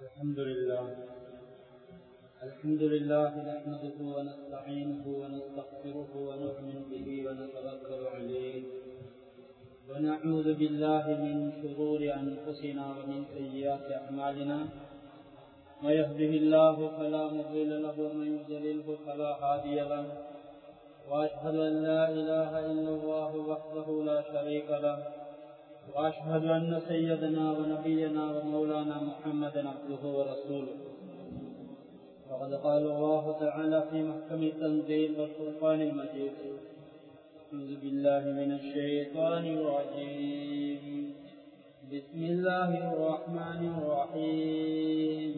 الحمد لله الحمد لله نحمده ونستعينه ونستغفره ونؤمن به ونتوكل عليه ونعوذ بالله من شرور أنفسنا ومن سيئات أعمالنا من يهده الله فلا مضل له ومن يضلله فلا هادي له وأشهد أن لا إله إلا الله وحده لا شريك له وأشهد أن سيدنا ونبينا ومولانا محمدا عبده ورسوله وقد قال الله تعالى في محكم التنزيل والفرقان المجيد أعوذ بالله من الشيطان الرجيم بسم الله الرحمن الرحيم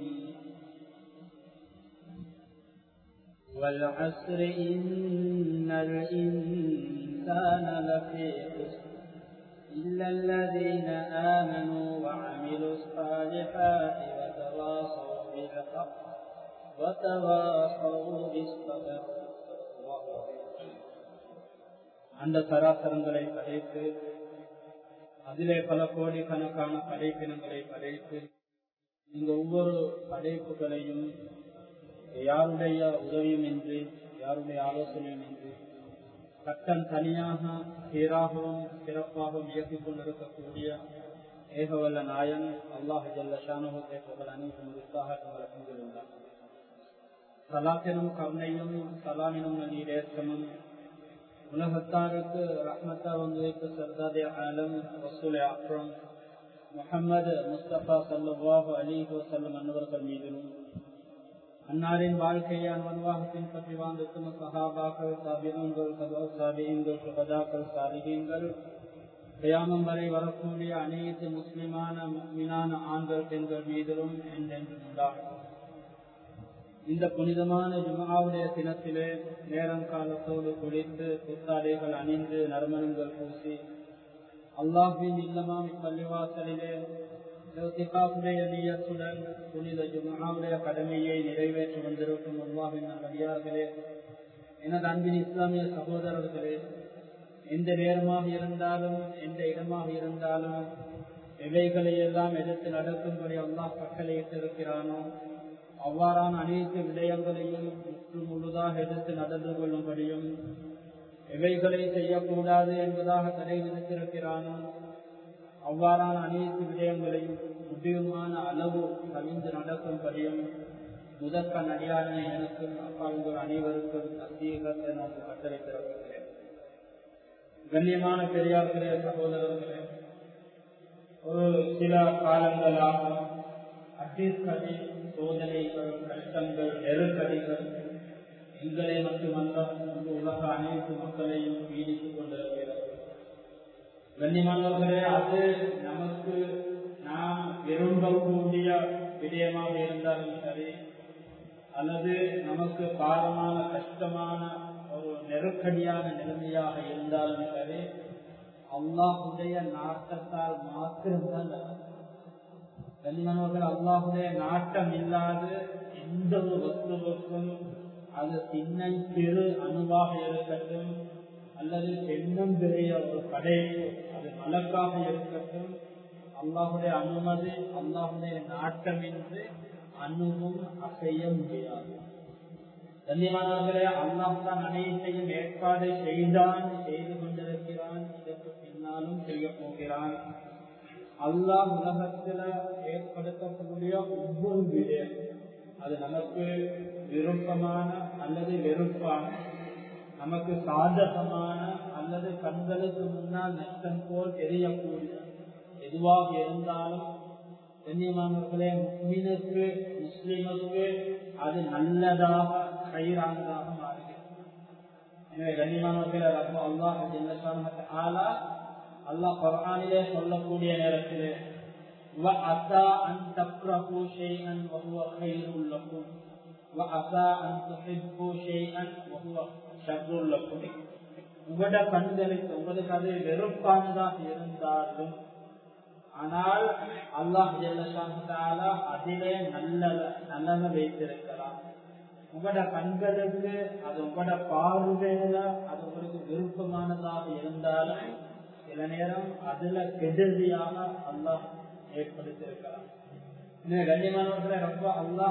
والعسر إن الإنسان لفي خسر إلا الذين آمنوا وعملوا الصالحات وتواصوا بالحق وتواصوا بالصبر அந்த சராசரங்களை படைத்து அதிலே பல கோடிக்கணக்கான படைப்பினங்களை படைத்து இந்த ஒவ்வொரு படைப்புகளையும் யாருடைய உதவியும் இன்றி யாருடைய ஆலோசனையும் இன்றி கட்டம் தனியாக சீராகவும் சிறப்பாகவும் இயக்கிக் கொண்டிருக்கக்கூடிய ஏகவல்ல நாயன் அல்லாஹ் ஜல்ல ஷானுகத்தை புகழ் அனைத்து முழுத்தாக கொண்டிருந்தார் சலாத்தினும் கருணையும் சலாமினும் நீரேற்றமும் உலகத்தாருக்கு ரஹ்மத்தா வந்து சர்தாதே ஆலம் வசூல் அக்ரம் முகமது முஸ்தபா சல்லாஹு அலி வசல்லம் அன்னவர்கள் மீதிலும் அன்னாரின் வாழ்க்கையை அன்பாக பின்பற்றி வாழ்ந்திருக்கும் சகாபாக்கள் சாபிகங்கள் சாபியங்கள் சுகதாக்கள் சாதிகங்கள் கயாமம் வரை வரக்கூடிய அனைத்து முஸ்லிமான மீனான ஆண்கள் பெண்கள் மீதிலும் என்றென்று உண்டாகும் இந்த புனிதமான ஜுமாவுடைய தினத்திலே நேரம் காலத்தோடு குளித்து புத்தாடைகள் அணிந்து நறுமணங்கள் பூசி அல்லாஹின் இல்லமாம் பள்ளிவாசலிலே நீயத்துடன் புனித ஜுமாவுடைய கடமையை நிறைவேற்றி வந்திருக்கும் அல்லாஹின் அடியார்களே எனது அன்பின் இஸ்லாமிய சகோதரர்களே எந்த நேரமாக இருந்தாலும் எந்த இடமாக இருந்தாலும் எவைகளை எல்லாம் எதிர்த்து நடக்கும்படி அல்லாஹ் கட்டளையிட்டிருக்கிறானோ அவ்வாறான அனைத்து விடயங்களையும் முற்று முழுதாக எடுத்து நடந்து கொள்ளும்படியும் எவைகளை செய்யக்கூடாது என்பதாக தடை விதித்திருக்கிறானோ அவ்வாறான அனைத்து விடயங்களையும் முடியுமான அளவு கவிழ்ந்து நடக்கும்படியும் முதற்க நடிகாரனை எனக்கும் அப்பாவுங்கள் அனைவருக்கும் அசீகத்தை நான் கட்டளை பிறப்பிக்கிறேன் கண்ணியமான பெரியார்களே சகோதரர்களே ஒரு சில காலங்களாக அட்டீஸ்கடி சோதனைகள் கஷ்டங்கள் நெருக்கடிகள் எங்களை மட்டுமல்ல உலக அனைத்து மக்களையும் பீடித்துக் கொண்டிருக்கிறது கண்ணியமானவர்களே அது நமக்கு நாம் விரும்பக்கூடிய விடயமாக இருந்தாலும் சரி அல்லது நமக்கு பாரமான கஷ்டமான ஒரு நெருக்கடியான நிலைமையாக இருந்தாலும் சரி அல்லாஹுடைய நாட்டத்தால் மாத்திரம்தான் கண்ணியமானவர்கள் அல்லாஹுடைய நாட்டம் இல்லாது எந்த ஒரு வஸ்துவுக்கும் அது சின்ன சிறு அணுவாக இருக்கட்டும் அல்லது பெண்ணும் பெரிய ஒரு படைப்பு அது மலக்காக இருக்கட்டும் அல்லாஹுடைய அனுமதி அல்லாஹுடைய நாட்டம் என்று அணுவும் அசைய முடியாது கண்ணியமானவர்களே அல்லாஹ் தான் அனைத்தையும் ஏற்பாடு செய்தான் செய்து கொண்டிருக்கிறான் இதற்கு பின்னாலும் செய்ய போகிறான் அல்லாஹ் உலகத்துல ஏற்படுத்தக்கூடிய ஒவ்வொரு விடயம் அது நமக்கு விருப்பமான அல்லது வெறுப்பான நமக்கு சாதகமான அல்லது கண்களுக்கு முன்னால் நஷ்டம் போல் தெரியக்கூடிய எதுவாக இருந்தாலும் கண்ணியமானவர்களே முஸ்லிமுக்கு முஸ்லிமுக்கு அது நல்லதாக கயிறானதாக மாறுகிறது எனவே கண்ணியமானவர்களே அல்லாஹ் ஆலா அல்லாஹ் குரானிலே சொல்லக்கூடிய நேரத்திலே وعسى أن تكرهوا شيئا وهو خير لكم وعسى أن تحبوا شيئا وهو شر لكم உங்களோட கண்களுக்கு உங்களுக்கு அது வெறுப்பானதாக இருந்தாலும் ஆனால் அல்லாஹ் ஜெல்லா அதிலே நல்ல நல்லத வைத்திருக்கலாம் உங்களோட கண்களுக்கு அது உங்களோட பார்வையில அது உங்களுக்கு விருப்பமானதாக இருந்தாலும் சில நேரம் அதுல கெடுதியாக அல்லாஹ் ஏற்படுத்தியிருக்கலாம் இந்த கண்ணியமானவர்களை ரொம்ப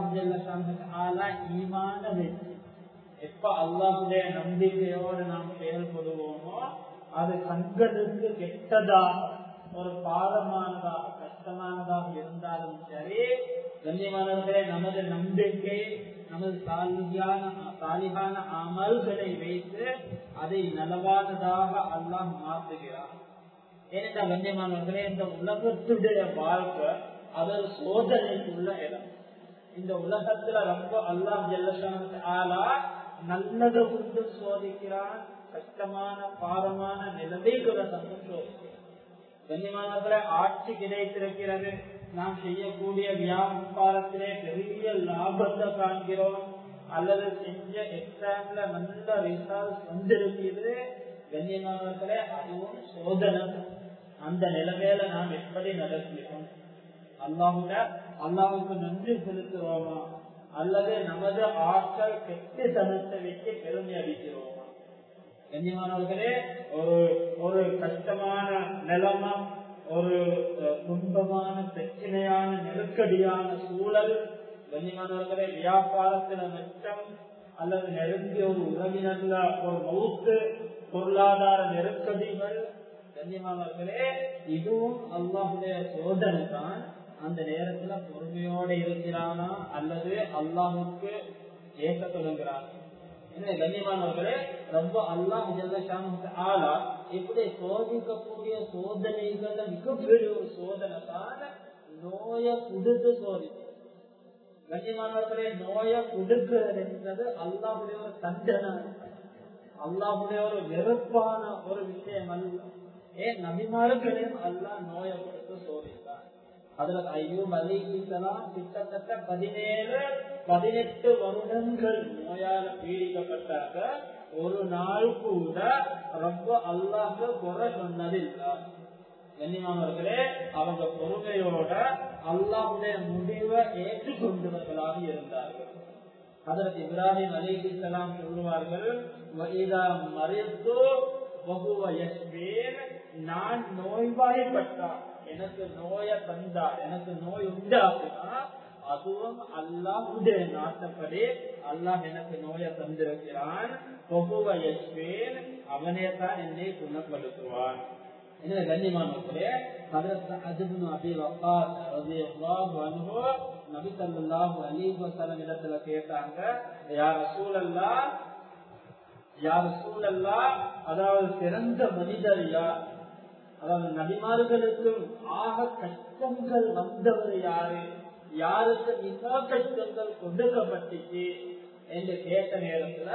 அல்லாஹ் ஈமான வெற்றி எப்ப அல்லாஹுடைய நம்பிக்கையோடு நாம் செயல்படுவோமோ அது கண்களுக்கு கெட்டதாக ஒரு பாதமானதாக கஷ்டமானதாக இருந்தாலும் சரி கண்ணியமானவர்களே நமது நம்பிக்கை நமது சாலியான சாலிகான அமல்களை வைத்து அதை நலவானதாக அல்லாஹ் மாற்றுகிறார் ஏனென்றால் கண்ணியமானவர்களே இந்த உலகத்துடைய வாழ்க்கை அது சோதனைக்குள்ள இடம் இந்த உலகத்துல ரொம்ப அல்லாஹ் ஜெல்லசான ஆளா நல்லதை கொண்டு சோதிக்கிறான் கஷ்டமான பாரமான நிலைமைகளை தந்து சோதிக்கிறான் கண்ணியமானவர்களை ஆட்சி கிடைத்திருக்கிறது நாம் செய்யக்கூடிய வியாபாரத்திலே பெரிய லாபத்தை காண்கிறோம் அல்லது செஞ்ச எக்ஸாம்ல நல்ல ரிசல்ட் வந்திருக்கிறது கண்ணியமானவர்களே அதுவும் சோதனை அந்த நிலைமையில நாம் எப்படி நடக்கிறோம் அல்லாஹுட அல்லாவுக்கு நன்றி செலுத்துவோமா அல்லது நமது ஆற்றல் கெட்டுத்தனத்தை வச்சு பெருமை அடிக்கிறோமா கண்ணியமானவர்களே ஒரு ஒரு கஷ்டமான நிலைமை ஒரு துன்பமான பிரச்சனையான நெருக்கடியான சூழல் கண்ணியமானவர்களே வியாபாரத்துல நஷ்டம் அல்லது நெருங்கிய ஒரு உறவினர்ல ஒரு மவுத்து பொருளாதார நெருக்கடிகள் கண்ணியமானவர்களே இதுவும் அல்லாஹுடைய சோதனை தான் அந்த நேரத்துல பொறுமையோட இருக்கிறானா அல்லது அல்லாஹுக்கு ஏற்க தொடங்குறான் எனவே கண்ணியமானவர்களே ரொம்ப அல்லாஹ் ஆளா இப்படி சோதிக்கக்கூடிய சோதனைகள்ல மிகப்பெரிய ஒரு சோதனை தான் நோயை கொடுத்து சோதிக்கும் கண்ணியமானவர்களே நோயை கொடுக்கிறது என்பது அல்லாஹுடைய ஒரு தண்டனை அல்லாஹுடைய ஒரு வெறுப்பான ஒரு விஷயம் அல்ல ஏன் நபிமார்களையும் அல்லாஹ் நோயை கொடுத்து சோதித்தார் அதுல ஐயூப் அலிகலாம் கிட்டத்தட்ட பதினேழு பதினெட்டு வருடங்கள் நோயால பீடிக்கப்பட்டாங்க ஒரு நாள் கூட ரொம்ப அல்லாஹ் குறை சொன்னதில்லை கண்ணியமானவர்களே அவங்க பொறுமையோட அல்லாஹுடைய முடிவை ஏற்றுக்கொண்டவர்களாக இருந்தார்கள் அதற்கு இப்ராஹிம் அலிகலாம் சொல்லுவார்கள் மறைத்து நான் நோய்வாய்ப்பட்டான் எனக்கு நோய தந்தார் எனக்கு நோய் உண்டாகுனா அதுவும் அல்லாஹுடைய நாட்டப்படி அல்லாஹ் எனக்கு நோயை தந்திருக்கிறான் அவனே தான் என்னை குணப்படுத்துவான் எனவே கண்ணியமானவர்களே நபி சல்லாஹு அலி வசலம் இடத்துல கேட்டாங்க யார சூழல்லா யார் சூழல்லா அதாவது சிறந்த மனிதர் யார் அதாவது நபிமார்களுக்கும் ஆக கஷ்டங்கள் வந்தவர் யாரு யாருக்கு மிக கஷ்டங்கள் கொடுக்கப்பட்டுச்சு என்று கேட்ட நேரத்துல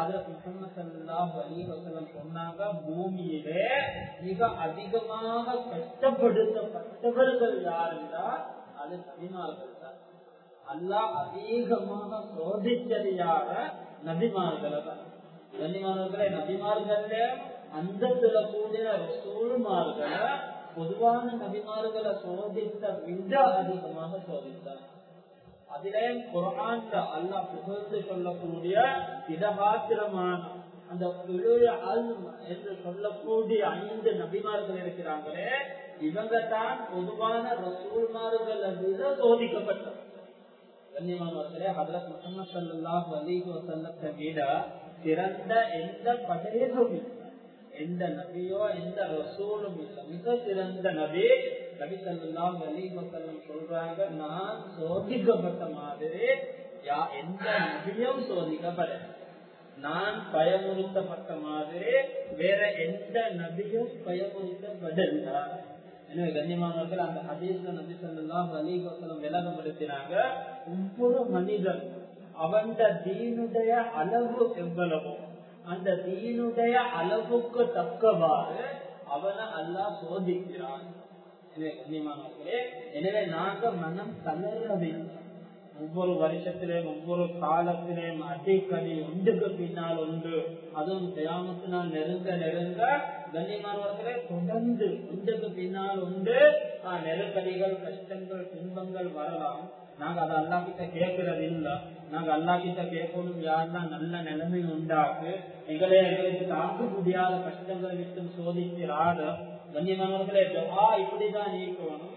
சொன்னாங்க பூமியிலே மிக அதிகமாக கஷ்டப்படுத்தப்பட்டவர்கள் யாருந்தா அது நபிமார்கள் தான் அல்லாஹ் அதிகமாக சோதிச்சது யார நபிமார்கள் தான் நபிமார்களே நபிமார்கள அந்தத்துல கூடிய ரசூல்மார்களை பொதுவான நபிமார்களை சோதித்த விட அதிகமாக சோதித்தார் அதிலே குரான்ல அல்லாஹ் புகழ்ந்து சொல்லக்கூடிய இடபாத்திரமான அந்த அல் என்று சொல்லக்கூடிய ஐந்து நபிமார்கள் இருக்கிறாங்களே இவங்க தான் பொதுவான ரசூல்மார்களை விட சோதிக்கப்பட்டவர் கண்ணியமானவர்களே ஹதரத் முகமது சல்லாஹ் அலிஹி வசல்லத்தை விட சிறந்த எந்த படையதும் இல்லை எந்த நபியோ எந்த ரசூலும் இல்லை மிக சிறந்த நபி நபி சல்லாஹ் அலி வசல்லம் சொல்றாங்க நான் சோதிக்கப்பட்ட மாதிரி யா எந்த நபியும் சோதிக்கப்பட நான் பயமுறுத்தப்பட்ட மாதிரி வேற எந்த நபியும் பயமுறுத்தப்படல எனவே கண்ணியமானவர்கள் அந்த ஹதீஸ்ல நபி சொல்லாம் அலி வசலம் விலகப்படுத்தினாங்க ஒவ்வொரு மனிதன் அவன் தீனுடைய அளவு எவ்வளவோ அந்த தீனுடைய அளவுக்கு தக்கவாறு அவனை அல்லா சோதிக்கிறான் எனவே கண்ணியமானவர்களே எனவே நாங்க மனம் தளரவில்லை ஒவ்வொரு வருஷத்திலேயும் ஒவ்வொரு காலத்திலேயும் அடிக்கடி ஒன்றுக்கு பின்னால் ஒன்று அதுவும் தியாமத்தினால் நெருங்க நெருங்க கண்ணியமானவர்களே தொடர்ந்து ஒன்றுக்கு பின்னால் ஒன்று நெருக்கடிகள் கஷ்டங்கள் துன்பங்கள் வரலாம் நாங்க அதை அல்லா கிட்ட கேட்கறது இல்ல நாங்க அல்லா கிட்ட கேட்கணும் யாருன்னா நல்ல நிலைமை உண்டாக்கு எங்களே எங்களுக்கு தாக்க முடியாத கஷ்டங்களை விட்டு சோதிக்கிறாத கண்ணியமானவர்களே இப்படிதான் நீக்கணும்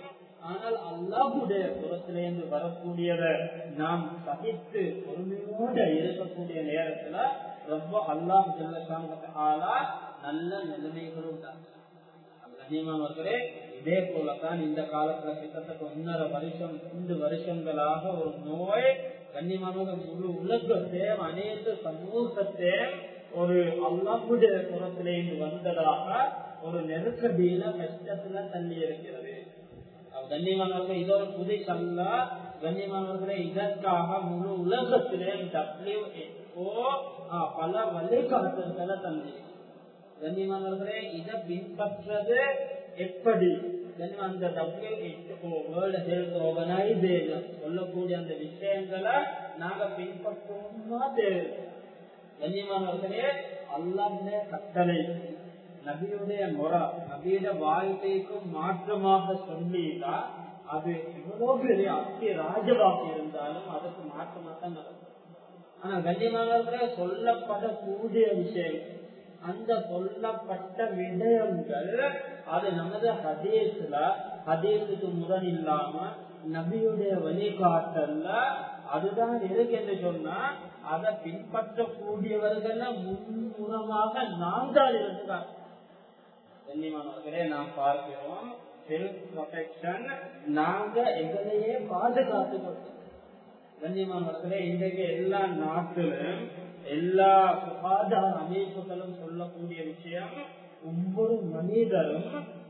ஆனால் அல்லாஹுடைய புறத்திலிருந்து வரக்கூடியதை நாம் சகித்து பொறுமையோட இருக்கக்கூடிய நேரத்துல ரொம்ப அல்லாஹ் ஆளா நல்ல நிலைமைகளும் உண்டாங்க கண்ணியமானவர்களே இதே போலதான் இந்த காலத்துல கிட்டத்தட்ட ஒன்னரை வருஷம் ரெண்டு வருஷங்களாக ஒரு நோய் கண்ணியமானவர்கள் முழு உலகத்தே அனைத்து சமூகத்தே ஒரு அல்லாஹுடைய புறத்திலிருந்து வந்ததாக ஒரு நெருக்கடியில கஷ்டத்துல தள்ளி இருக்கிறது கண்ணியமானவர்கள் இது ஒரு புதுசல்ல கண்ணியமானவர்களே இதற்காக முழு உலகத்திலே டபிள்யூ பல வழிகாட்டுதலை தந்தி கண்ணியமானவர்களே இதை பின்பற்றது எப்படி அந்த வேர்ல்டு ஹெல்த் ஆர்கனைசேஷன் சொல்லக்கூடிய அந்த விஷயங்களை நாங்க பின்பற்றோம்னா தேவை கண்ணியமானவர்களே அல்லாத கட்டளை நபியுடைய முறை நபியுடைய வாழ்க்கைக்கும் மாற்றமாக சொல்லிட்டா அது எவ்வளவு பெரிய அத்தி ராஜவாக்கு இருந்தாலும் அதுக்கு மாற்றமா தான் நடக்கும் ஆனா கண்ணியமானவர்களே சொல்லப்படக்கூடிய விஷயம் அந்த சொல்லப்பட்ட விடயங்கள் அது நமது ஹதேஸ்ல ஹதேசுக்கு முதல் இல்லாம நபியுடைய வழிகாட்டல்ல அதுதான் இருக்கு என்று சொன்னா அதை பின்பற்றக்கூடியவர்கள் முன்முறமாக நாங்கள் இருக்கிறார் கண்ணியமானவர்களே நாம் பார்க்கிறோம் செல்ஃப் ப்ரொடெக்ஷன் நாங்க எங்களையே பாதுகாத்து கொள்றோம் கண்ணியமானவர்களே இன்றைக்கு எல்லா நாட்டிலும் எல்லா சுகாதார அமைப்புகளும் சொல்லக்கூடிய விஷயம் ஒவ்வொரு மனிதரும்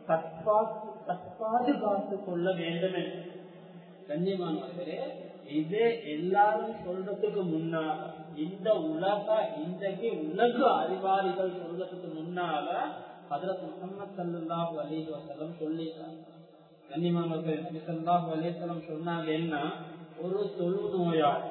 தற்பாதுகாத்து கொள்ள வேண்டும் என்று கண்ணியமானவர்களே இது எல்லாரும் சொல்றதுக்கு முன்னால இந்த உலக இன்றைக்கு உலக அறிவாளிகள் சொல்றதுக்கு முன்னால ஹதரத் முகமது சல்லாஹூ அலி வசலம் சொல்லிட்டாங்க கண்ணியமானவர்கள் சல்லாஹூ அலிசலம் சொன்னாங்க என்ன ஒரு தொழு நோயாள்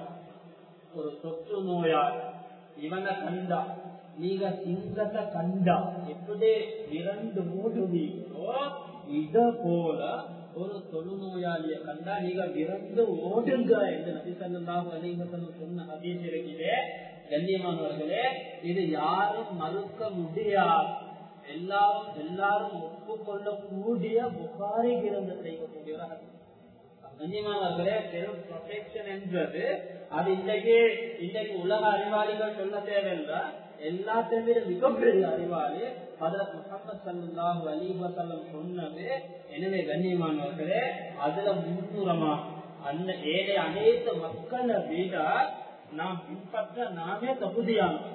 ஒரு தொற்று நோயாள் இவனை கண்டா நீங்க சிங்கத்தை கண்டா எப்படி இரண்டு ஓடுவீங்களோ இத போல ஒரு தொழுநோயாளிய கண்டா நீங்க விரந்து ஓடுங்க என்று நபிசல்லாஹ் அலிஹசனம் சொன்ன ஹதீஸ் இருக்கிறே கண்ணியமானவர்களே இது யாரும் மறுக்க முடியாது எல்லாரும் எல்லாரும் ஒப்புக்கொள்ளக்கூடிய புகாரி கிரந்தத்தை கூடியவர் கண்ணியமானவர்களே செல்ஃப் ப்ரொடெக்ஷன் என்றது அது இன்றைக்கு இன்றைக்கு உலக அறிவாளிகள் சொல்ல தேவையில்லை எல்லாத்தையும் விட மிகப்பெரிய அறிவாளி அதற்கு முகமது சல்லாஹூ அலி வசல்லம் சொன்னது எனவே கண்ணியமானவர்களே அதுல முன்னுரமா அந்த ஏழை அனைத்து மக்களை விட நாம் பின்பற்ற நாமே தகுதியானோம்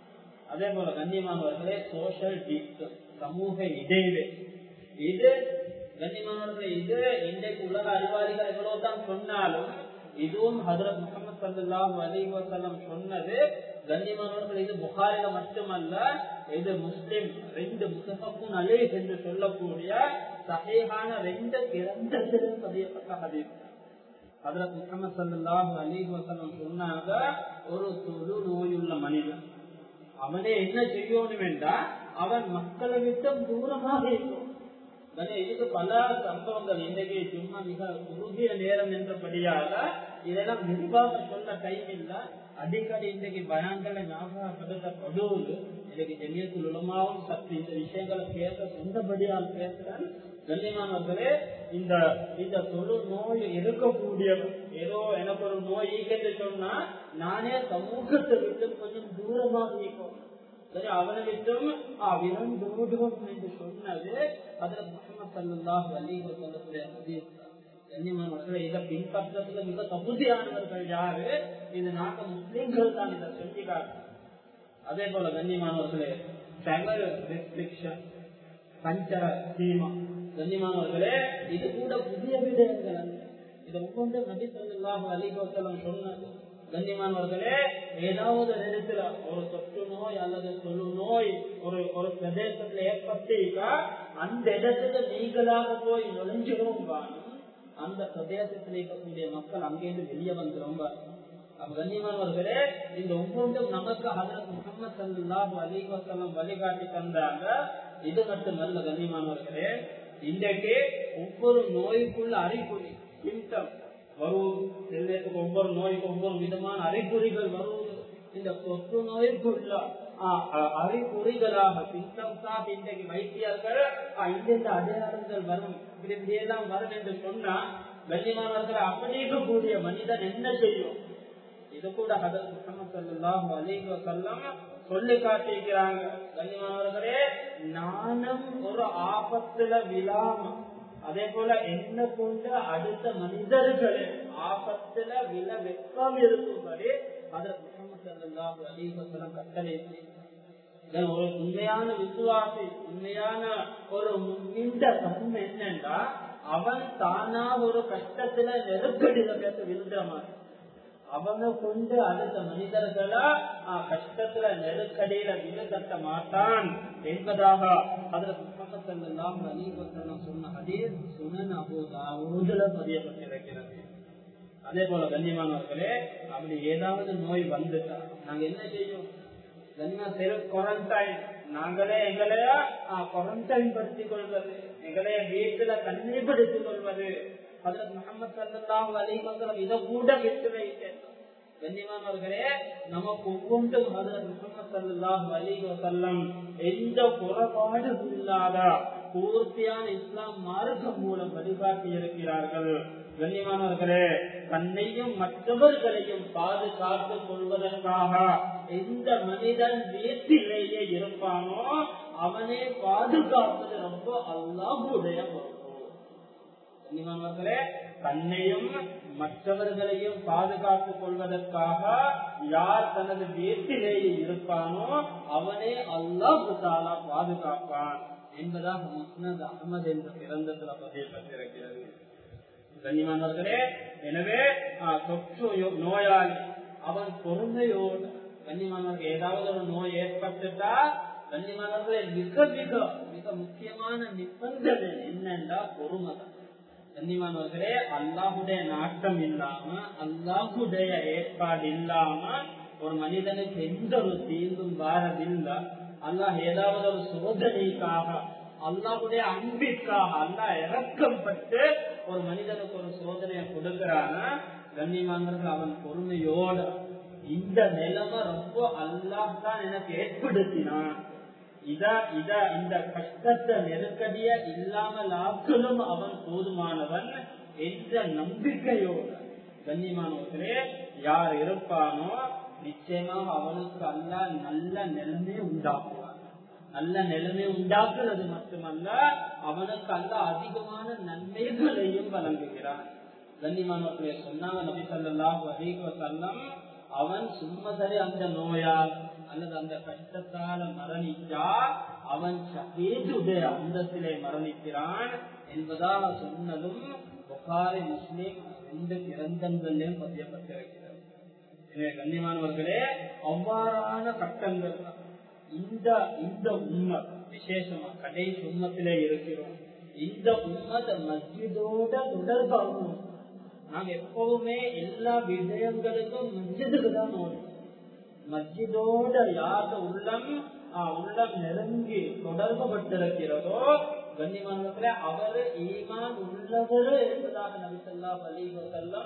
அதே போல கண்ணியமானவர்களே சோசியல் டிஸ்டன்ஸ் சமூக இடைவே இது கண்ணியமானவர்களே இது இன்றைக்கு உலக அறிவாளிகள் எவ்வளவுதான் சொன்னாலும் இதுவும் ஹதரத் முகமது சல்லாஹூ அலி வசல்லம் சொன்னது கண்ணியமானவர்கள் இது புகாரில மட்டுமல்ல இது முஸ்லிம் ரெண்டு முசஃபக்கும் அலே என்று சொல்லக்கூடிய சகையான ரெண்டு கிரந்தத்திலும் பதியப்பட்ட ஹதீஸ் ஹதரத் முகமது சல்லாஹூ அலி வசல்லம் சொன்னாங்க ஒரு தொழு நோயுள்ள மனிதன் அவனே என்ன செய்யணும் என்றா அவன் மக்களை விட்டு தூரமாக இருக்கும் இதுக்கு பல சம்பவங்கள் இன்றைக்கு சும்மா மிக குறுகிய நேரம் என்றபடியாக இதெல்லாம் நிர்வாக சொல்ல டைம் இல்ல அடிக்கடி இன்றைக்கு பயான்களை ஞாபகப்படுத்தப்படுவது இன்னைக்கு ஜெமியத்தில் உலமாவும் சற்று இந்த விஷயங்களை பேச சொந்தபடியால் பேசுறேன் கண்ணியமானவர்களே இந்த இந்த தொழு நோய் இருக்கக்கூடிய ஏதோ எனக்கு ஒரு நோய் என்று சொன்னா நானே சமூகத்தை விட்டு கொஞ்சம் தூரமாக இருக்கும் சரி அவனை விட்டும் விரண்டோடுவோம் என்று சொன்னது அதில் முகமது சல்லாஹ் அலி சொல்லக்கூடிய கண்ணியமானவர்களை இதை பின்பற்றதுல மிக தகுதியானவர்கள் யாரு இது நாட்டு முஸ்லீம்கள் தான் இதை செஞ்சுக்காரு அதே போல கண்ணியமானவர்களே ஃபேமிலி ரெஸ்ட்ரிக்ஷன் பஞ்ச சீமா கண்ணியமானவர்களே இது கூட புதிய விடயங்கள் அல்ல இது ஒவ்வொன்றும் நபி சொல்லாஹ் அலிகோத்தலம் சொன்னது கண்ணியமானவர்களே ஏதாவது நேரத்துல ஒரு தொற்று நோய் அல்லது தொழு நோய் ஒரு ஒரு பிரதேசத்துல ஏற்பட்டீங்க அந்த இடத்துல நீங்களாக போய் நுழைஞ்சிடும் அந்த பிரதேசத்தில் இருக்கக்கூடிய மக்கள் அங்கேருந்து வெளியே வந்துடும் அப்ப கண்ணியமானவர்களே இந்த ஒவ்வொன்றும் நமக்கு ஹதரத் முகமது சல்லாஹ் அலி வசலம் வழிகாட்டி தந்தாங்க இது மட்டுமல்ல கண்ணியமானவர்களே இன்றைக்கு ஒவ்வொரு நோய்க்குள்ள அறிகுறி சிம்டம் வருவது ஒவ்வொரு நோய்க்கு ஒவ்வொரு விதமான அறிகுறிகள் வருவது இந்த தொற்று நோய்க்குள்ள அறிகுறிகளாக சிம்டம்ஸாக இன்றைக்கு வைத்தியர்கள் இந்த அடையாளங்கள் வரும் இப்படி இப்படியே தான் வரும் என்று சொன்னா கண்ணியமானவர்கள் அப்படி இருக்கக்கூடிய மனிதன் என்ன செய்யும் இது கூட ஹதர் முகமது சல்லாஹு அலைஹி வஸல்லம் சொல்லி காட்டிக்கிறாங்க கண்ணியமானவர்களே நானும் ஒரு ஆபத்துல விழாம அதே போல என்ன கொண்டு அடுத்த மனிதர்களே ஆபத்துல விழ வெப்பம் இருக்கும்படி ஹதர் முகமது சல்லாஹு அலைஹி வஸல்லம் கட்டளை ஒரு உண்மையான விசுவாசி உண்மையான ஒரு இந்த தன்மை என்னன்னா அவன் தானா ஒரு கஷ்டத்துல நெருக்கடியில பேச விழுந்துற மாதிரி அவங்க கொண்டு அடுத்த மனிதர்களா கஷ்டத்துல நெருக்கடியில விழுகட்ட மாட்டான் என்பதாக அதுல புத்தகத்தெல்லாம் வலிவசனம் சொன்ன அதே சுனன் அபோதாவதுல பதியப்பட்டிருக்கிறது அதே போல கண்ணியமானவர்களே அப்படி ஏதாவது நோய் வந்துட்டா நாங்க என்ன செய்யும் குவாரண்டைன் நாங்களே எங்களைய குவாரண்டைன் படுத்திக் கொள்வது எங்களைய வீட்டுல தனிமைப்படுத்திக் கொள்வது அதற்கு முகமது சல்லாஹ் அலிமங்கலம் இதை கூட விட்டு வைத்தேன் கண்ணியமானவர்களே நமக்கு ஒவ்வொன்றும் ஹதரத் முகமது சல்லாஹ் அலி வசல்லம் எந்த குறைபாடு இல்லாத பூர்த்தியான இஸ்லாம் மார்க்கம் மூலம் வழிகாட்டி இருக்கிறார்கள் கண்ணியமானவர்களே தன்னையும் மற்றவர்களையும் பாதுகாத்துக் கொள்வதற்காக எந்த மனிதன் வீட்டிலேயே இருப்பானோ அவனே பாதுகாப்பது ரொம்ப அல்லாஹுடைய பொறுப்பு கண்ணியமானவர்களே தன்னையும் மற்றவர்களையும் பாதுகாத்துக் கொள்வதற்காக யார் தனது வீட்டிலேயே இருப்பானோ அவனே அல்லாஹு தாலா பாதுகாப்பான் என்பதாக முஸ்னத் அகமது என்ற பிறந்தத்துல பதியப்பட்டிருக்கிறது கண்ணியமானவர்களே எனவே தொற்று நோயாளி அவன் பொறுமையோடு கண்ணியமானவர்கள் ஏதாவது ஒரு நோய் ஏற்பட்டுட்டா கண்ணியமானவர்களே மிக மிக மிக முக்கியமான நிபந்தனை என்னென்றா பொறுமை கண்ணியமானவர்களே அல்லாஹுடைய நாட்டம் இல்லாம அல்லாஹுடைய ஏற்பாடு இல்லாம ஒரு மனிதனுக்கு எந்த ஒரு தீங்கும் வாரதில்லை அல்லாஹ் ஏதாவது ஒரு சோதனைக்காக அல்லாஹுடைய அன்பிற்காக அல்லாஹ் இறக்கம் பட்டு ஒரு மனிதனுக்கு ஒரு சோதனையை கொடுக்கிறான கண்ணியமானவர்கள் அவன் பொறுமையோட இந்த நிலைமை ரொம்ப அல்லாஹ் தான் எனக்கு ஏற்படுத்தினான் இத இத இந்த கஷ்டத்தை நெருக்கடிய இல்லாமல் ஆக்கலும் அவன் போதுமானவன் என்ற நம்பிக்கையோடு கண்ணியமானவர்களே யார் இருப்பானோ நிச்சயமாக அவனுக்கு அல்ல நல்ல நிலைமையை உண்டாக்குவான் நல்ல நிலைமை உண்டாக்குறது மட்டுமல்ல அவனுக்கு அல்ல அதிகமான நன்மைகளையும் வழங்குகிறான் கண்ணியமானவர்களே சொன்னாங்க நபி சொல்லாஹ் வசல்லம் அவன் சும்மா சரி அந்த நோயால் அல்லது அந்த கஷ்டத்தால மரணிச்சா அவன் ஷஹீதுடைய அந்தத்திலே மரணிக்கிறான் என்பதாக சொன்னதும் புகாரி முஸ்லீம் ரெண்டு கிரந்தங்களிலும் பதியப்பட்டிருக்கிறது எனவே கண்ணியமானவர்களே அவ்வாறான கட்டங்கள் இந்த இந்த உண்மை விசேஷமா கடைசி உண்மத்திலே இருக்கிறோம் இந்த உண்மத்தை மஸ்ஜிதோட தொடர்பாகும் நாங்க எப்பவுமே எல்லா விஷயங்களுக்கும் மஸ்ஜிதுக்கு தான் ஓடும் மஸ்ஜிதோட யார உள்ளம் உள்ளம் நெருங்கி தொடர்புபட்டிருக்கிறதோ கண்ணியமானத்துல அவரு ஈமான் உள்ளவர் என்பதாக நபிசல்லா அலி வசல்லம்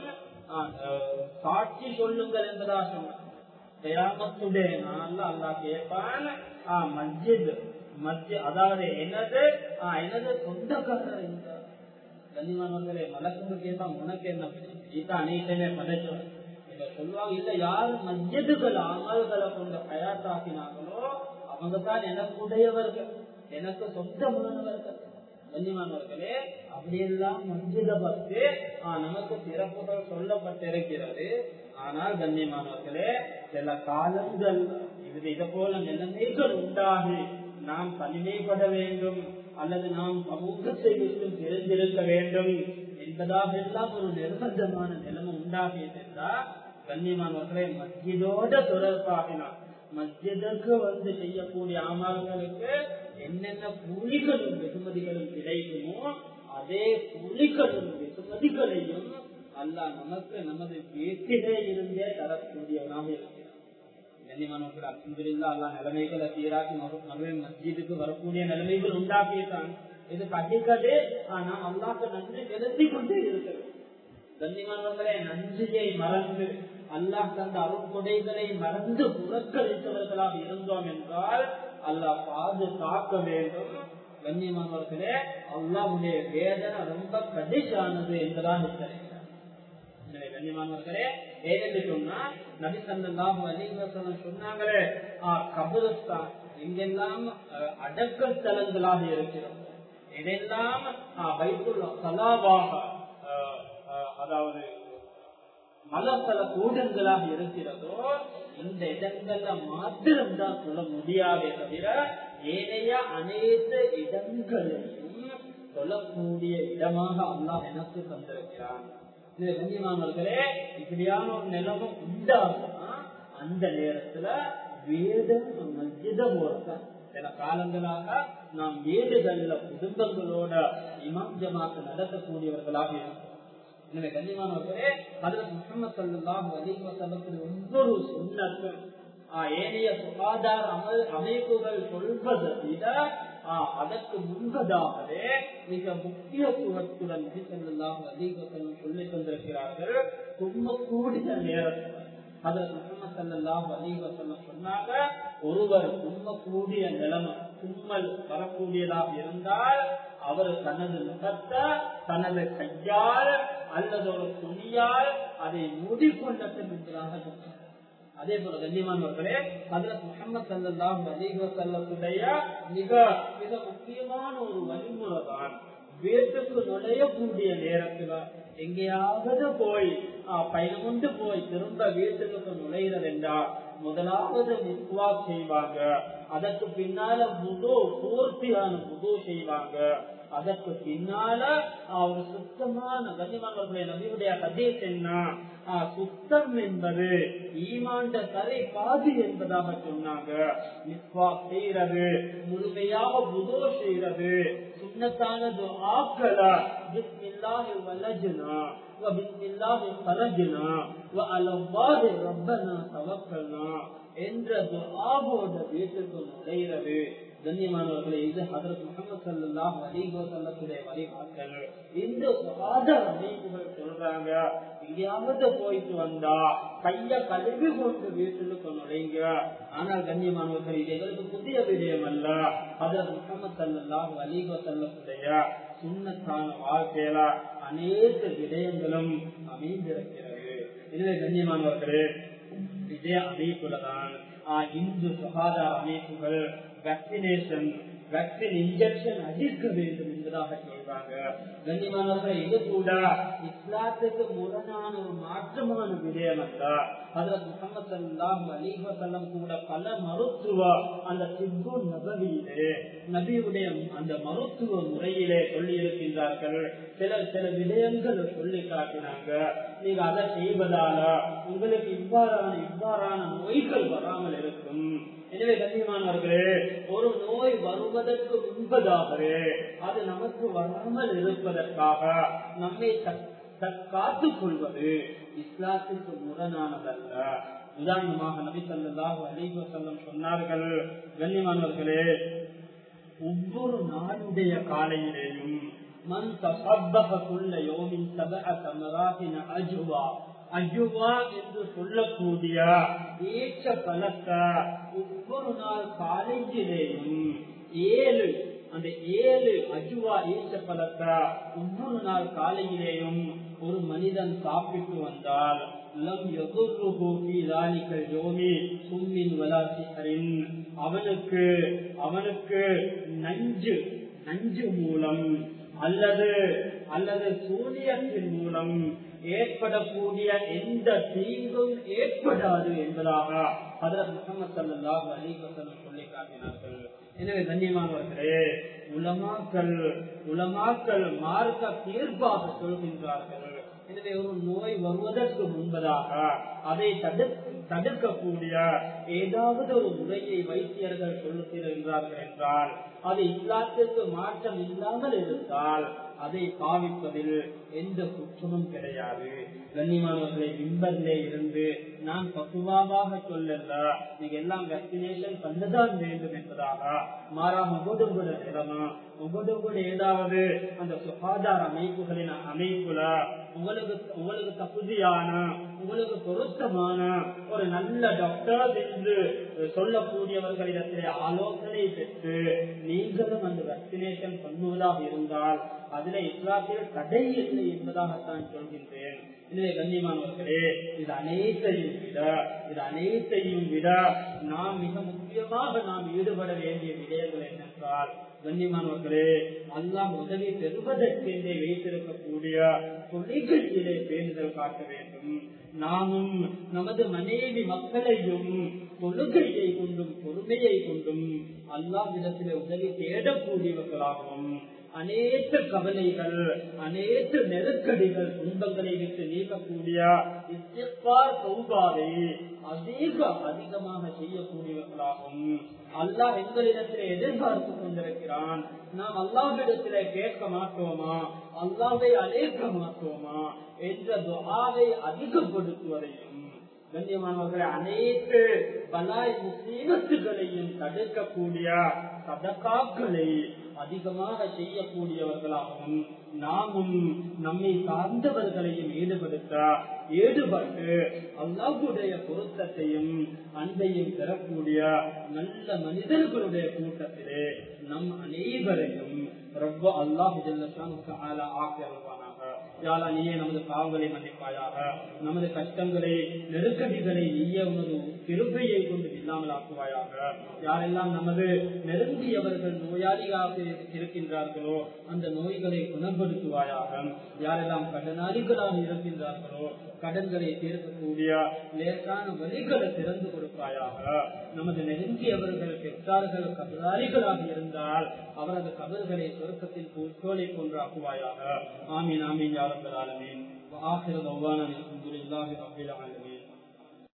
சாட்சி சொல்லுங்கள் என்பதாக சொன்னார் கயாமத்துடைய நாள்ல அல்லா கேட்பான் மஸ்ஜித் மஸ்ஜித் அதாவது என்னது எனது சொந்தக்காரர் என்றார் கண்ணியமானவர்களே மலக்குன்னு கேட்டா உனக்கு என்ன கீதா அனைத்தையுமே படைச்சோம் இதை சொல்லுவாங்க இல்ல யார் மஸ்ஜிதுகள் அமல்களை கொண்டு தயாராக்கினாங்களோ அவங்க தான் எனக்கு உடையவர்கள் எனக்கு சொந்தமானவர்கள் கண்ணியமானவர்களே அப்படியெல்லாம் மஸ்ஜித பற்றி நமக்கு சிறப்புகள் சொல்லப்பட்டிருக்கிறது ஆனால் கண்ணியமானவர்களே சில காலங்கள் இது இதை போல நிலைமைகள் உண்டாகி நாம் தனிமைப்பட வேண்டும் அல்லது நாம் சமூகத்தை விட்டு தெரிந்திருக்க வேண்டும் என்பதாக எல்லாம் ஒரு நிர்பந்தமான நிலைமை உண்டாகியது என்றால் கண்ணியமானவர்களை மஸ்ஜிதோட தொடர்பாகினார் மஸ்ஜிதுக்கு வந்து செய்யக்கூடிய அமல்களுக்கு என்னென்ன கூலிகளும் வெகுமதிகளும் கிடைக்குமோ அதே கூலிகளும் வெகுமதிகளையும் அல்லாஹ் நமக்கு நமது வீட்டிலே இருந்தே தரக்கூடியவனாக இருக்கிறார் கண்ணியமானவர்கள் அல்ஹம்துலில்லாஹ் அல்லாஹ் நிலைமைகளை சீராக்கி மகளிர் மஸ்ஜிதுக்கு வரக்கூடிய நிலைமைகள் உண்டாக்கிட்டான் இது கண்டிக்கதே நாம் அல்லாஹ்க்கு நன்றி செலுத்திக் கொண்டே இருக்கிறோம் கண்ணியமானவர்களே நன்றியை மறந்து அல்லாஹ் தந்த அருட்கொடைகளை மறந்து புறக்கணித்தவர்களாக இருந்தோம் என்றால் அல்லாஹ் பாதுகாக்க வேண்டும் கண்ணியமானவர்களே அல்லாவுடைய வேதனை ரொம்ப கடிஷானது என்பதாக எச்சரிக்கிறார் எனவே கண்ணியமானவர்களே ஏதென்று சொன்னா நபி சல்லாஹு அலிவசனம் சொன்னாங்களே கபுரஸ்தான் எங்கெல்லாம் அடக்கல் தலங்களாக இருக்கிறோம் எதெல்லாம் வைத்துள்ள கலாவாக அதாவது மலத்தல கூடங்களாக இருக்கிறதோ இந்த இடங்கள்ல மாத்திரம்தான் சொல்ல முடியாதே தவிர ஏனைய அனைத்து இடங்களையும் சொல்லக்கூடிய இடமாக அல்லாஹ் எனக்கு தந்திருக்கிறான் இது கண்ணியமானவர்களே இப்படியான ஒரு நிலைமை உண்டாகும்னா அந்த நேரத்துல வேதம் மஸ்ஜித போறதான் சில காலங்களாக நாம் வேடுகள்ல குடும்பங்களோட இமாம் ஜமாத்து நடத்தக்கூடியவர்களாக இருக்கிறோம் எனவே கண்ணியமானவர்களே அதுல முகமது சல்லாஹ் அலிவசல்லத்தில் ஒவ்வொரு சுண்ணத்தும் ஏனைய சுகாதார அமல் அமைப்புகள் சொல்வதை விட அதற்கு முன்பதாகவே மிக முக்கியத்துவத்துடன் செல்லாஹ் அலிவசல்லம் சொல்லிக் கொண்டிருக்கிறார்கள் தும்மக்கூடிய நேரத்தில் அதில் முகமது சல்லாஹ் அலிவசல்லம் சொன்னாங்க ஒருவர் தும்மக்கூடிய நிலைமை தும்மல் வரக்கூடியதாக இருந்தால் அவர் தனது முகத்தை தனது கையால் அல்லது ஒரு துணியால் அதை மூடிக்கொண்டது என்பதாக சொன்னார் அதே போல கண்ணியமானவர்களே ஹதரத் முகமது சல்லாஹ் அலிவசல்லத்துடைய மிக மிக முக்கியமான ஒரு வழிமுறை தான் வீட்டுக்கு நுழையக்கூடிய நேரத்துல எங்கேயாவது போய் பயணம் கொண்டு போய் திரும்ப வீட்டுக்கு நுழைகிறது என்றால் முதலாவது மிஸ்வா செய்வாங்க அதற்கு பின்னால முது பூர்த்தியான முது செய்வாங்க அதற்கு பின்னால ஒரு சுத்தமான கனிமங்களுடைய நபியுடைய கதேஸ் என்ன சுத்தம் என்பது ஈமாண்ட தலை பாதி என்பதாக சொன்னாங்க மிஸ்வா செய்யறது முழுமையாக புதோ செய்யறது சுண்ணத்தானது ஆக்கல பிஸ்மில்லாஹி வலஜ்னா وبسم الله خرجنا وعلى الله ربنا توكلنا என்ற துஆவோட வீட்டுக்கு நுழைகிறது கண்ணியமானவர்களே இது ஹதரத் முகமது சல்லாஹ் அலிகோ சொல்லக்கூடிய வழிகாட்டல் இந்த சுகாதார அமைப்புகள் சொல்றாங்க எங்கேயாவது போயிட்டு வந்தா கைய கழுவி கொண்டு வீட்டுக்கு நுழைங்க ஆனால் கண்ணியமானவர்கள் இது எங்களுக்கு புதிய விடயம் அல்ல ஹதரத் முகமது சல்லாஹ் அலிகோ சொல்லக்கூடிய சுண்ணத்தான வாழ்க்கையில அநேக விடயங்களும் அமைந்திருக்கிறது எனவே கண்ணியமானவர்களே இதே அமைப்புலதான் இந்து சுகாதார அமைப்புகள் வேக்சினேஷன் வேக்சின் இன்ஜெக்ஷன் அடிக்க வேண்டும் என்பதாக சொல்றாங்க கண்ணியமானவர்கள் இது கூட இஸ்லாத்துக்கு முரணான ஒரு மாற்றமான விடயம் அல்ல அதுல முகமது சல்லாம் அலிவசல்லம் கூட பல மருத்துவ அந்த சிப்பு நபவியிலே நபியுடைய அந்த மருத்துவ முறையிலே சொல்லி இருக்கின்றார்கள் சில சில விடயங்கள் சொல்லி காட்டினாங்க நீங்க அதை செய்வதால உங்களுக்கு இவ்வாறான இவ்வாறான நோய்கள் வராமல் இருக்கும் எனவே கண்ணியமானவர்களே ஒரு நோய் வருவதற்கு முன்பதாகவே அது நமக்கு வராமல் இருப்பதற்காக நம்மை காத்துக் கொள்வது இஸ்லாத்திற்கு முரணானதல்ல உதாரணமாக நபி சல்லாஹு அலிஹு வசல்லம் சொன்னார்கள் கண்ணியமானவர்களே ஒவ்வொரு நாளுடைய காலையிலேயும் மன் தசப்பகுள்ள யோமின் சப தமராகின அஜுவா அஜுவா என்று சொல்லக்கூடிய ஏற்ற பலத்தை ஒவ்வொரு நாள் காலேஜிலேயும் ஏழு அந்த ஏழு அஜுவா ஈச்ச பழத்தை ஒவ்வொரு நாள் காலையிலேயும் ஒரு மனிதன் சாப்பிட்டு வந்தால் அவனுக்கு அவனுக்கு நஞ்சு நஞ்சு மூலம் அல்லது அல்லது சூரியத்தின் மூலம் ஏற்படக்கூடிய எந்த தீங்கும் ஏற்படாது என்பதாக அதற்கு முகமது சல்லாஹ் அலிவசனம் சொல்லி காட்டினார்கள் எனவே கண்ணியமானவர்களே உலமாக்கள் உலமாக்கள் மார்க்க தீர்ப்பாக சொல்கின்றார்கள் எனவே ஒரு நோய் வருவதற்கு முன்பதாக அதை தடுக்கக்கூடிய ஏதாவது ஒரு முறையை வைத்தியர்கள் சொல்லுகிறார்கள் என்றால் அது இஸ்லாத்திற்கு மாற்றம் இல்லாமல் இருந்தால் அதை பாவிப்பதில் எந்த குற்றமும் கிடையாது கண்ணியமானவர்களை விம்பர்லே இருந்து நான் பசுவாவாக சொல்லல நீங்க எல்லாம் வேக்சினேஷன் பண்ணதான் வேண்டும் என்பதாக மாறாக உங்களோட கூட நிலைமை உங்களோட கூட ஏதாவது அந்த சுகாதார அமைப்புகளின் அமைப்புல உங்களுக்கு உங்களுக்கு தகுதியான உங்களுக்கு பொருத்தமான ஒரு நல்ல டாக்டர் என்று சொல்லக்கூடியவர்களிடத்திலே ஆலோசனை பெற்று நீங்களும் அந்த வேக்சினேஷன் பண்ணுவதாக இருந்தால் அதிலே இஸ்லாத்தில் தடை இல்லை என்பதாகத்தான் சொல்கின்றேன் எனவே கண்ணியமானவர்களே இது அனைத்தையும் விட இது அனைத்தையும் விட நாம் மிக முக்கியமாக நாம் ஈடுபட வேண்டிய விடயங்கள் என்னென்றால் கண்ணியமானவர்களே அல்லாஹ் உதவி பெறுவதற்கென்றே வைத்திருக்கக்கூடிய தொழில்களிலே பேணுதல் காட்ட வேண்டும் நாமும் நமது மனைவி மக்களையும் தொழுகையை கொண்டும் பொறுமையை கொண்டும் அல்லாவிடத்திலே உதவி தேடக்கூடியவர்களாகவும் அனைத்து கவலைகள் அனைத்து நெருக்கடிகள் துன்பங்களை விட்டு நீக்கக்கூடிய சௌபாவை அதிக அதிகமாக செய்யக்கூடியவர்களாகும் அல்லாஹ் எங்களிடத்திலே எதிர்பார்த்து கொண்டிருக்கிறான் நாம் அல்லாஹிடத்திலே கேட்க மாட்டோமா அல்லாவை அழைக்க மாட்டோமா என்ற துஆவை அதிகப்படுத்துவதையும் கண்ணியமானவர்களை அனைத்து பலாய் முசீபத்துகளையும் தடுக்கக்கூடிய சதக்காக்களை அதிகமாக செய்யக்கூடியவர்களாகவும் நாமும் நம்மை சார்ந்தவர்களையும் ஈடுபடுத்த ஈடுபட்டு அல்லாஹுடைய பொருத்தத்தையும் அன்பையும் பெறக்கூடிய நல்ல மனிதர்களுடைய கூட்டத்திலே நம் அனைவரையும் ரொம்ப அல்லாஹு ஆக்கியருவானாக யாரா நீயே நமது பாவங்களை மன்னிப்பாயாக நமது கஷ்டங்களை நெருக்கடிகளை நீயே உனது திருப்பையை கொண்டு இல்லாமல் ஆக்குவாயாக யாரெல்லாம் நமது நெருங்கியவர்கள் நோயாளியாக இருக்கின்றார்களோ அந்த நோய்களை குணப்படுத்துவாயாக யாரெல்லாம் கடனாளிகளாக இருக்கின்றார்களோ கடன்களை தீர்க்கக்கூடிய லேசான வழிகளை திறந்து கொடுப்பாயாக நமது நெருங்கியவர்கள் பெற்றார்கள் கபதாரிகளாக இருந்தால் அவரது கபல்களை சொருக்கத்தில் பூச்சோலை போன்று ஆக்குவாயாக ஆமீன் ஆமீன் யாரம்பர் ஆலமீன் وآخر دعوانا الحمد لله رب العالمين